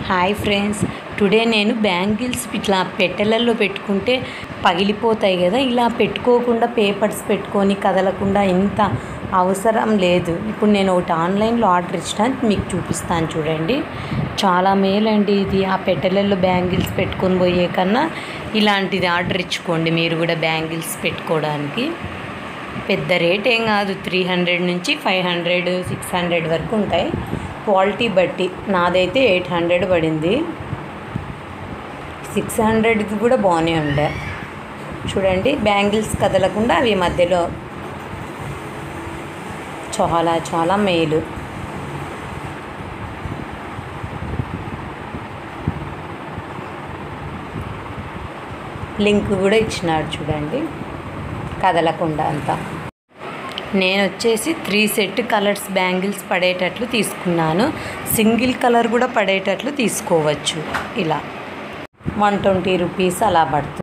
hi friends today నేను bangles ఇట్లా పెట్టెలలో పెట్టుకుంటే పగిలిపోతాయి కదా ఇలా పెట్టుకోకుండా పేపర్స్ పెట్టుకొని కదలకుండా ఇంత అవసరం లేదు ఇప్పుడు నేను ఒకటి ఆన్లైన్లో ఆర్డర్ ఇచ్చిన మీకు చూపిస్తాను చూడండి చాలా మేలండి ఇది ఆ పెట్టెలలో బ్యాంగిల్స్ పెట్టుకొని పోయే కన్నా ఇలాంటిది ఆర్డర్ ఇచ్చుకోండి మీరు కూడా బ్యాంగిల్స్ పెట్టుకోవడానికి పెద్ద రేట్ ఏం కాదు త్రీ హండ్రెడ్ నుంచి ఫైవ్ హండ్రెడ్ సిక్స్ హండ్రెడ్ వరకు ఉంటాయి క్వాలిటీ బట్టి నాదైతే ఎయిట్ హండ్రెడ్ పడింది సిక్స్ హండ్రెడ్కి కూడా బాగానే ఉండే చూడండి బ్యాంగిల్స్ కదలకుండా అవి మధ్యలో చాలా చాలా మేలు లింక్ కూడా ఇచ్చినాడు చూడండి కదలకుండా అంతా నేను వచ్చేసి త్రీ సెట్ కలర్స్ బ్యాంగిల్స్ పడేటట్లు తీసుకున్నాను సింగిల్ కలర్ కూడా పడేటట్లు తీసుకోవచ్చు ఇలా వన్ ట్వంటీ రూపీస్ అలా పడుతుంది